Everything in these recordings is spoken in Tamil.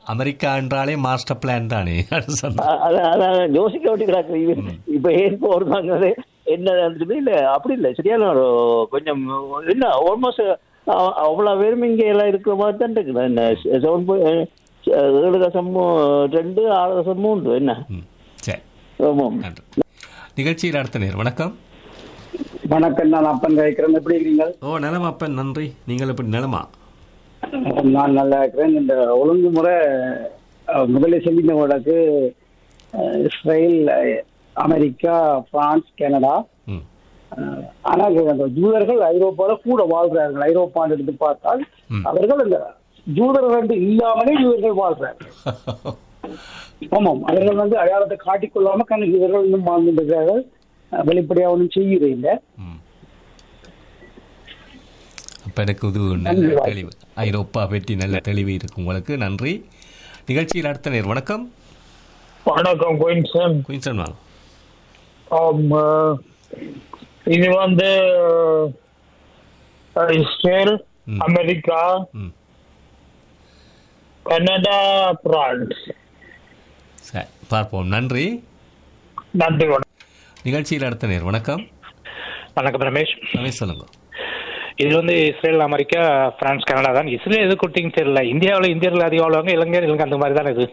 அமெரிக்கா என்றாலே மாஸ்டர் பிளான் தானே அது சொன்னா. அ- அதான் அதான் யோசிக்க வேண்டி கிடக்கு இது இப்ப ஏன் போடுறாங்க என்ன இல்ல அப்படி இல்ல சரியான ஒரு கொஞ்சம் என்ன ஆல்மோஸ்ட் அவ்வளவு பேரும் இங்க எல்லாம் இருக்கிற மாதிரி தான் இருக்குது என்ன செவன் ஏழு தசம் ரெண்டு ஆறு தசம் மூன்று என்ன ம் சரி ஆமாம் நன்றி நிகழ்ச்சியில் அடுத்த நேர் வணக்கம் வணக்கம் நான் அப்பன் கேட்கிறேன் எப்படி இருக்கிறீங்க ஓ நலமா அப்பன் நன்றி நீங்கள் எப்படி நலமா நான் நல்லா இருக்கிறேன் இந்த ஒழுங்குமுறை அஹ், முதலில் செல்லினவர்களுக்கு அஹ், இஸ்ரேல் அஹ், அமெரிக்கா பிரான்ஸ் கனடா ம் அஹ், ஆனால் அந்த ஜூதர்கள் ஐரோப்பால கூட வாழ்றார்கள் ஐரோப்பான்னு எடுத்து பார்த்தால் ம். அவர்கள் அந்த ஜூதர்கள் என்று இல்லாமலே ஜூதர்கள் வாழ்றார்கள் ஆமாம் அவர்கள் வந்து அடையாளத்தை காட்டிக்கொள்ளாம கணக்கு இவர்கள் இன்னும் வாழ்ந்துருக்கிறார்கள் அஹ், வெளிப்படையா ஒன்றும் செய்யறே இல்லை ம் அப்போ எனக்கு இது நல்ல தெளிவு ஐரோப்பா பற்றி நல்ல தெளிவு இருக்கு உங்களுக்கு நன்றி நிகழ்ச்சியில் அடுத்த நேர் வணக்கம் வணக்கம் குயின்சன் குயின்சன் வாங்க ஆம், அஹ், இது வந்து அஹ், இஸ்ரேல் ம். அமெரிக்கா ம் கனடா பிரான்ஸ் சரி பார்ப்போம் நன்றி நன்றி வணக்கம் நிகழ்ச்சியில் அடுத்த நேர் வணக்கம் வணக்கம் ரமேஷ் ரமேஷ் சொல்லுங்க இது வந்து இஸ்ரேல் அமெரிக்கா பிரான்ஸ் கனடா தான் இஸ்ரேல் எது குட்டிங்கன்னு தெரியல இந்தியாவில் இந்தியர்கள் அதிகம் வாழ்வாங்க இலங்கையர் இலங்கை அந்த மாதிரி தான் இது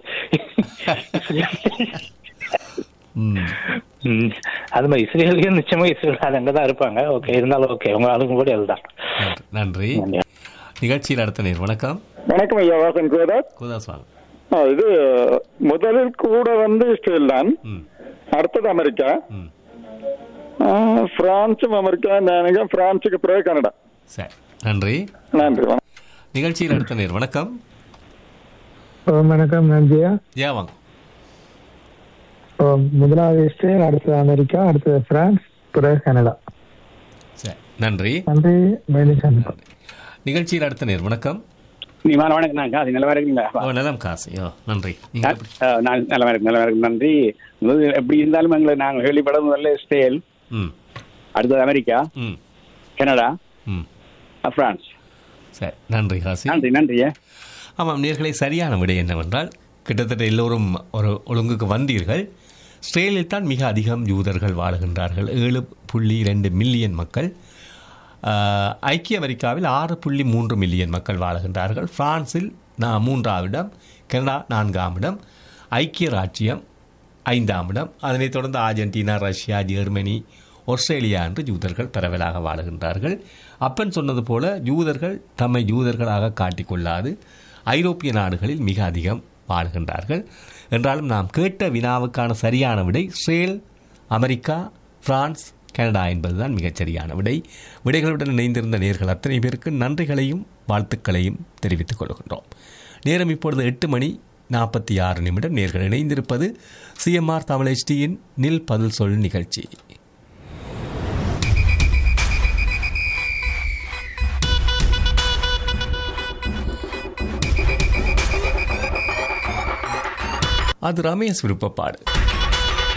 ம் ம், அது மாதிரி இஸ்ரேலையும் நிச்சயமா இஸ்ரேல் அது அங்கே தான் இருப்பாங்க ஓகே இருந்தாலும் ஓகே உங்க ஆளுங்க கூட அதுதான் நன்றி நிகழ்ச்சியில் அடுத்த நேர் வணக்கம் வணக்கம் ஐயா வாசன் கோதாஸ் கோதாஸ் வாங்க ஆ, இது முதலில் கூட வந்து இஸ்ரேல் தான் ம் அடுத்தது அமெரிக்கா ம் ஆ, பிரான்சும் அமெரிக்கா நினைக்கிறேன் பிரான்சுக்கு பிறகு கனடா சரி நன்றி நன்றி வணக்கம் நிகழ்ச்சியில் அடுத்த நேர் வணக்கம் வணக்கம் நன்றியா ஏ வாங்க முதலாவது இஸ்ரேல் அடுத்தது அமெரிக்கா அடுத்தது பிரான்ஸ் பிறகு கனடா சரி நன்றி நன்றி மேலும் சந்திப்போம் நிகழ்ச்சியில் அடுத்த நேர் வணக்கம் நீ வணக்கம் நான் காசி நல்லா இருக்கீங்களா ஓ நலம் காசு ஓ நன்றி நீங்க எப்படி அஹ், நான் நல்லா இருக்கு நல்லா இருக்கு நன்றி முதல் எப்படி இருந்தாலும் எங்களை நாங்கள் கேள்விப்பட முதல்ல இஸ்ரேல் ம் அடுத்தது அமெரிக்கா ம் கனடா ம் அஹ், பிரான்ஸ் சரி நன்றி காசி நன்றி நன்றியே ஆமாம் நேர்களை சரியான விடை என்னவென்றால் கிட்டத்தட்ட எல்லோரும் ஒரு ஒழுங்குக்கு வந்தீர்கள் இஸ்ரேலில் தான் மிக அதிகம் யூதர்கள் வாழுகின்றார்கள் ஏழு புள்ளி ரெண்டு மில்லியன் மக்கள் ஆஹ், ஐக்கிய அமெரிக்காவில் ஆறு புள்ளி மூன்று மில்லியன் மக்கள் வாழுகின்றார்கள் பிரான்சில் நான் மூன்றாம் இடம் கனடா நான்காம் இடம் ஐக்கிய ராச்சியம் ஐந்தாம் இடம் அதனைத் தொடர்ந்து அர்ஜென்டினா ரஷ்யா ஜெர்மனி ஆஸ்திரேலியா என்று யூதர்கள் பரவலாக வாழுகின்றார்கள் அப்பன் சொன்னது போல யூதர்கள் தம்மை யூதர்களாக காட்டிக்கொள்ளாது ஐரோப்பிய நாடுகளில் மிக அதிகம் வாழ்கின்றார்கள் என்றாலும் நாம் கேட்ட வினாவுக்கான சரியான விடை இஸ்ரேல் அமெரிக்கா பிரான்ஸ் கனடா என்பதுதான் மிகச் சரியான விடை விடைகளுடன் இணைந்திருந்த நேர்கள் அத்தனை பேருக்கு நன்றிகளையும் வாழ்த்துக்களையும் தெரிவித்துக் கொள்கின்றோம் நேரம் இப்பொழுது எட்டு மணி நாற்பத்தி ஆறு நிமிடம் நேர்கள் இணைந்திருப்பது சிஎம்ஆர் தமிழ் HDயின் நில் பதில் சொல் நிகழ்ச்சி அது ரமேஷ் விருப்பப்பாடு